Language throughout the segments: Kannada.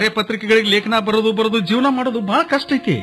ಬ್ಯಾರೆ ಪತ್ರಿಕೆಗಳಿಗೆ ಲೇಖನ ಬರೋದು ಬರೋದು ಜೀವನ ಮಾಡೋದು ಬಹಳ ಕಷ್ಟ ಐತಿ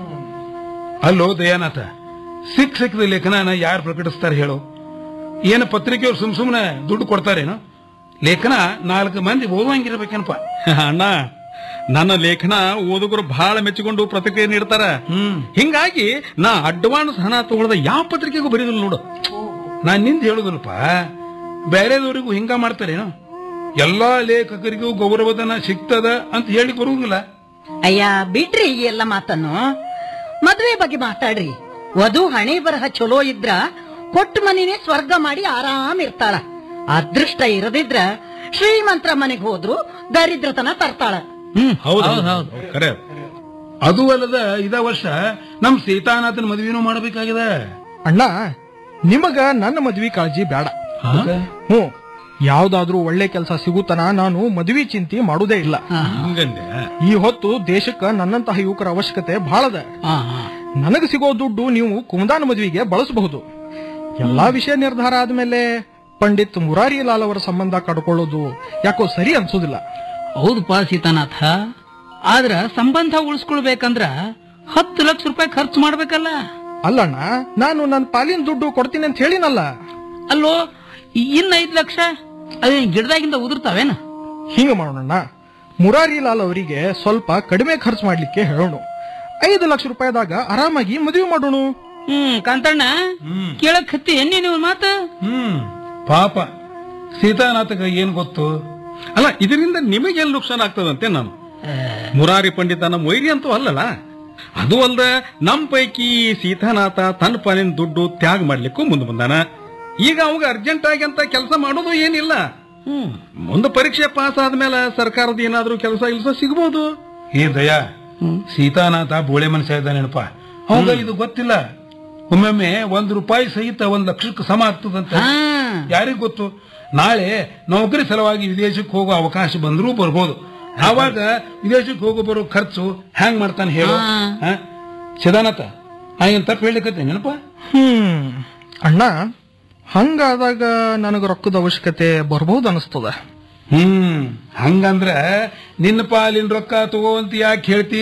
ಅಲ್ಲೋ ದಯಾನಾಥ ಸಿಕ್ ಸಿಕ್ಕದ ಲೇಖನ ಯಾರು ಪ್ರಕಟಿಸ್ತಾರೆ ಹೇಳು ಏನು ಪತ್ರಿಕೆಯವ್ರು ಸುಮ್ ಸುಮ್ನೆ ದುಡ್ಡು ಕೊಡ್ತಾರೇನು ಲೇಖನ ನಾಲ್ಕು ಮಂದಿ ಓದುವಂಗಿರ್ಬೇಕೇನಪ್ಪ ಅಣ್ಣ ನನ್ನ ಲೇಖನ ಓದುಗರು ಬಹಳ ಮೆಚ್ಚಿಕೊಂಡು ಪ್ರತಿಕ್ರಿಯೆ ನೀಡ್ತಾರ ಹಿಂಗಾಗಿ ನಾ ಅಡ್ವಾನ್ಸ್ ಹಣ ತಗೊಳ್ಳದ ಯಾವ ಪತ್ರಿಕೆಗೂ ಬರೀದಿಲ್ಲ ನೋಡು ನಾನ್ ನಿಂದ ಹೇಳುದಿಲ್ಲಪ್ಪ ಬೇರೆದವರಿಗೂ ಹಿಂಗ ಮಾಡ್ತಾರೇನು ಎಲ್ಲಾ ಲೇಖಕರಿಗೂ ಗೌರವಧನ ಸಿಗ್ತದ ಅಂತ ಹೇಳಿ ಬರುವುದಿಲ್ಲ ಅಯ್ಯ ಬಿಡ್ರಿ ಈ ಎಲ್ಲ ಮಾತನ್ನು ಮದ್ವೆ ಬಗ್ಗೆ ಮಾತಾಡ್ರಿ ವಧು ಹಣೆ ಬರಹ ಚಲೋ ಇದ್ರ ಕೊಟ್ಟ ಮನಿನೇ ಸ್ವರ್ಗ ಮಾಡಿ ಆರಾಮ್ ಇರ್ತಾಳ ಅದೃಷ್ಟ ಇರದಿದ್ರ ಶ್ರೀಮಂತರ ಮನೆಗೆ ಹೋದ್ರು ದರಿದ್ರತನ ತರ್ತಾಳ ಹೌದು ಖರೆ ಅದು ಅಲ್ಲದ ಇದ ವರ್ಷ ನಮ್ ಸೀತಾನಾಥನ ಮದುವೆನೂ ಮಾಡಬೇಕಾಗಿದೆ ಅಣ್ಣ ನಿಮಗ ನನ್ನ ಮದ್ವಿ ಕಾಳಜಿ ಬೇಡ ಹ್ಞೂ ಯಾವ್ದಾದ್ರೂ ಒಳ್ಳೆ ಕೆಲಸ ಸಿಗುತ್ತನ ನಾನು ಮದ್ವಿ ಚಿಂತೆ ಮಾಡುದೇ ಇಲ್ಲ ಹಂಗಂದೆ ಈ ಹೊತ್ತು ದೇಶಕ್ಕ ನನ್ನಂತಹ ಯುವಕರ ಅವಶ್ಯಕತೆ ಬಹಳದ ನನಗೆ ಸಿಗೋ ದುಡ್ಡು ನೀವು ಕುಮದಾನ ಮದುವೆಗೆ ಬಳಸಬಹುದು ಎಲ್ಲಾ ವಿಷಯ ನಿರ್ಧಾರ ಆದ್ಮೇಲೆ ಪಂಡಿತ್ ಮುರಾರಿ ಲಾಲ್ ಅವರ ಸಂಬಂಧ ಕಡ್ಕೊಳ್ಳೋದು ಯಾಕೋ ಸರಿ ಅನ್ಸೋದಿಲ್ಲ ಹೌದಪ್ಪ ಸೀತಾನಾಥ ಆದ್ರ ಸಂಬಂಧ ಉಳಿಸ್ಕೊಳ್ಬೇಕಂದ್ರ ಹತ್ತು ಲಕ್ಷ ರೂಪಾಯಿ ಖರ್ಚು ಮಾಡ್ಬೇಕಲ್ಲ ಅಲ್ಲಣ್ಣ ನಾನು ನನ್ನ ಪಾಲಿನ ದುಡ್ಡು ಕೊಡ್ತೀನಿ ಅಂತ ಹೇಳಿನಲ್ಲ ಅಲ್ಲೋ ಇನ್ನ ಐದ್ ಲಕ್ಷ ಅದೇ ಗಿಡದಾಗಿಂದ ಉದುರ್ತಾವೇನ ಹಿಂಗ ಮಾಡೋಣ ಮುರಾರಿ ಲಾಲ್ ಅವರಿಗೆ ಸ್ವಲ್ಪ ಕಡಿಮೆ ಖರ್ಚು ಮಾಡ್ಲಿಕ್ಕೆ ಹೇಳೋಣ ಐದು ಲಕ್ಷ ರೂಪಾಯಿದಾಗ ಆರಾಮಾಗಿ ಮದುವೆ ಮಾಡೋಣ ಹ್ಮ್ ಕಾಂತಣ್ಣ ಕೇಳಕ್ ಹತ್ತಿ ಎಣ್ಣೆ ನೀವು ಮಾತು ಹ್ಮ್ ಪಾಪ ಸೀತಾನಾಥಗ ಏನ್ ಗೊತ್ತು ಅಲ್ಲ ಇದರಿಂದ ನಿಮಗೇನ್ ನುಕ್ಸಾನ ಆಗ್ತದಂತೆ ನಾನು ಮುರಾರಿ ಪಂಡಿತ ನಮ್ಮ ವೈರಿ ಅಂತೂ ಅಲ್ಲಲ್ಲ ಅದು ಅಲ್ದ ನಮ್ ಪೈಕಿ ಸೀತಾನಾಥ ತನ್ನ ಪಾಲಿನ ದುಡ್ಡು ತ್ಯಾಗ ಮಾಡ್ಲಿಕ್ಕೂ ಮುಂದೆ ಬಂದಾನ ಈಗ ಅವಾಗ ಅರ್ಜೆಂಟ್ ಆಗಿ ಅಂತ ಕೆಲಸ ಮಾಡೋದು ಏನಿಲ್ಲ ಮುಂದೆ ಪರೀಕ್ಷೆ ಪಾಸ್ ಆದ್ಮೇಲೆ ಸರ್ಕಾರದ ಏನಾದ್ರೂ ಕೆಲಸ ಇಲ್ಸ ಸಿಗ್ಬೋದು ಏ ದಯಾ ಸೀತಾನಾಥ ಬೋಳೆ ಮನುಷ್ಯ ಇದ್ದಾನೇನಪ್ಪ ಅವಾಗ ಇದು ಗೊತ್ತಿಲ್ಲ ಒಮ್ಮೊಮ್ಮೆ ಒಂದ್ ರೂಪಾಯಿ ಸಹಿತ ಒಂದ್ ಲಕ್ಷಕ್ಕೆ ಸಮ ಆಗ್ತದಂತೆ ಯಾರಿಗ್ ಗೊತ್ತು ನಾಳೆ ನೌಕರಿ ಸಲುವಾಗಿ ವಿದೇಶಕ್ಕೆ ಹೋಗೋ ಅವಕಾಶ ಬಂದ್ರೂ ಬರ್ಬೋದು ಆವಾಗ ವಿದೇಶಕ್ಕೆ ಹೋಗೋ ಬರೋ ಖರ್ಚು ಹ್ಯಾಂಗ್ ಮಾಡ್ತಾನೆ ಹೇಳು ಆ? ಸದಾನತ ಆ ಏನ್ ತಪ್ಪು ಹೇಳಿಕತ್ತೆ ನೆನಪ ಹ್ಮ್ ಅಣ್ಣ ಹಂಗಾದಾಗ ನನಗ ರೊಕ್ಕದ ಅವಶ್ಯಕತೆ ಬರ್ಬಹುದು ಅನಿಸ್ತದ ಹ್ಮ್ ಹಂಗಂದ್ರ ನಿನ್ನ ಪಾಲಿನ ರೊಕ್ಕ ತಗೋ ಅಂತ ಯಾಕೆ ಹೇಳ್ತಿ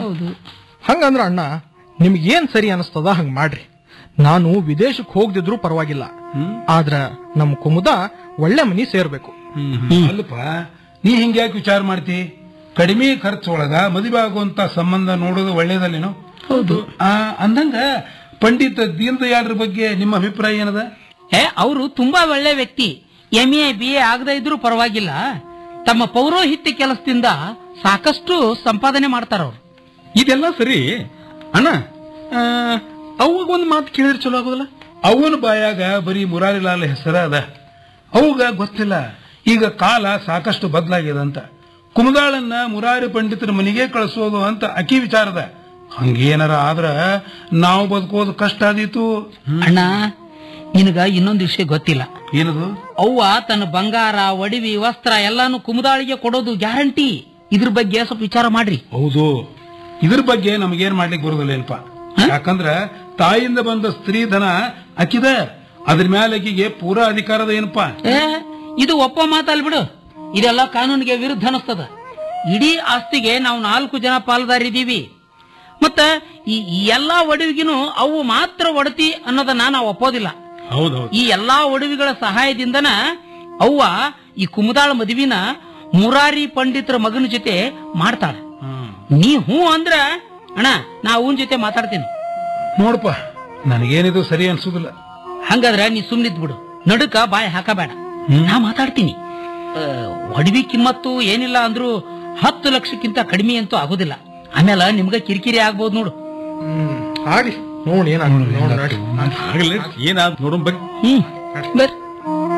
ಹಂಗಂದ್ರ ಅಣ್ಣ ನಿಮ್ಗೆ ಏನ್ ಸರಿ ಅನಿಸ್ತದ ಹಂಗ ಮಾಡ್ರಿ ನಾನು ವಿದೇಶಕ್ಕೆ ಹೋಗ್ದಿದ್ರು ಪರವಾಗಿಲ್ಲ ಆದ್ರ ನಮ್ ಕುಮುದ ಒಳ್ಳೆ ಮನಿ ಸೇರ್ಬೇಕು ಅಲ್ಲಪ್ಪ ನೀ ಹಿಂಗ್ಯಾಕೆ ವಿಚಾರ ಮಾಡ್ತಿ ಕಡಿಮೆ ಖರ್ಚೊಳಗ ಮದುವೆ ಆಗುವಂತ ಸಂಬಂಧ ನೋಡೋದು ಒಳ್ಳೇದಲ್ಲೇನು ಹೌದು ಅಂದಂಗ ಪಂಡಿತ ದೀನ್ ದಯಾಳ್ರ ಬಗ್ಗೆ ನಿಮ್ಮ ಅಭಿಪ್ರಾಯ ಏನದ ಏ ಅವರು ತುಂಬಾ ಒಳ್ಳೆ ವ್ಯಕ್ತಿ ಎಂ ಎ ಬಿ ಎ ಆಗದೇ ಇದ್ರೂ ಪರವಾಗಿಲ್ಲ ತಮ್ಮ ಪೌರೋಹಿತ್ಯ ಕೆಲಸದಿಂದ ಸಾಕಷ್ಟು ಸಂಪಾದನೆ ಮಾಡ್ತಾರ ಅವ್ರು ಇದೆಲ್ಲ ಸರಿ ಅಣ್ಣ ಆ, ಅವಾಗ ಒಂದು ಮಾತು ಕೇಳಿದ್ರೆ ಚಲೋ ಆಗೋದಿಲ್ಲ ಅವನ ಬಾಯಾಗ ಬರೀ ಮುರಾರಿಲಾಲ್ ಹೆಸರ ಅದ ಅವಾಗ ಗೊತ್ತಿಲ್ಲ ಈಗ ಕಾಲ ಸಾಕಷ್ಟು ಬದಲಾಗಿದೆ ಅಂತ ಕುಮದಾಳನ್ನ ಮುರಾರಿ ಪಂಡಿತರ ಮನೆಗೆ ಕಳಿಸೋದು ಅಂತ ಅಕಿ ವಿಚಾರದ ಹಂಗೇನಾರ ಆದ್ರ ನಾವು ಬದುಕೋದು ಕಷ್ಟ ಆದೀತು ಅಣ್ಣ ನಿನಗ ಇನ್ನೊಂದು ವಿಷಯ ಗೊತ್ತಿಲ್ಲ ಏನದು ಅವ್ವ ತನ್ನ ಬಂಗಾರ ಒಡವಿ ವಸ್ತ್ರ ಎಲ್ಲಾನು ಕುಮುದಾಳಿಗೆ ಕೊಡೋದು ಗ್ಯಾರಂಟಿ ಇದ್ರ ಬಗ್ಗೆ ಸ್ವಲ್ಪ ವಿಚಾರ ಮಾಡ್ರಿ ಹೌದು ಇದ್ರ ಬಗ್ಗೆ ನಮಗೇನ್ ಮಾಡ್ಲಿಕ್ಕೆ ಬರೋದಿಲ್ಲ ಏನಪ್ಪ ಯಾಕಂದ್ರ ತಾಯಿಯಿಂದ ಬಂದ ಸ್ತ್ರೀ ಧನ ಅಕ್ಕಿದ ಅದ್ರ ಮೇಲೆ ಆಕಿಗೆ ಪೂರಾ ಅಧಿಕಾರದ ಏನಪ್ಪಾ ಏ ಇದು ಒಪ್ಪ ಮಾತಲ್ ಬಿಡು ಇದೆಲ್ಲ ಕಾನೂನಿಗೆ ವಿರುದ್ಧ ಅನಿಸ್ತದ ಇಡೀ ಆಸ್ತಿಗೆ ನಾವು ನಾಲ್ಕು ಜನ ಪಾಲುದಾರಿದ್ದೀವಿ ಮತ್ತ ಈ ಈ ಎಲ್ಲಾ ಒಡವಿಗಿನೂ ಅವು ಮಾತ್ರ ಒಡತಿ ಅನ್ನೋದನ್ನ ನಾವು ಒಪ್ಪೋದಿಲ್ಲ ಹೌದೌದು ಈ ಎಲ್ಲಾ ಒಡವಿಗಳ ಸಹಾಯದಿಂದನ ಅವ್ವ ಈ ಕುಮುದಾಳ ಮದುವಿನ ಮುರಾರಿ ಪಂಡಿತರ ಮಗನ ಜೊತೆ ಮಾಡ್ತಾಳ ನೀ ಹೂ ಅಂದ್ರ ಅಣ್ಣ ನಾ ಅವನ್ ಜೊತೆ ಮಾತಾಡ್ತೀನಿ ನೋಡಪ್ಪ ನನಗೇನಿದು ಸರಿ ಅನ್ಸುದಿಲ್ಲ ಹಂಗಾದ್ರ ನೀ ಸುಮ್ನಿದ್ ಬಿಡು ನಡುಕ ಬಾಯಿ ಹಾಕಬೇಡ ನಾ ಮಾತಾಡ್ತೀನಿ ಆ, ಒಡವಿ ಕಿಮ್ಮತ್ತು ಏನಿಲ್ಲ ಅಂದ್ರೂ ಹತ್ತು ಲಕ್ಷಕ್ಕಿಂತ ಕಡಿಮೆ ಅಂತೂ ಆಗೋದಿಲ್ಲ ಆಮೇಲೆ ನಿಮ್ಗ ಕಿರಿಕಿರಿ ಆಗ್ಬೋದು ನೋಡು ಆಗ್ಲಿ ನೋಡಿ ಏನಾಗ್ತದೆ ನೋಡ್ ನಡಿ. ಆಗಲಿ ಏನಾದ್ ನೋಡೋಣ ಬನ್ನಿ ಹ್ಮ್ ಬರ್ರಿ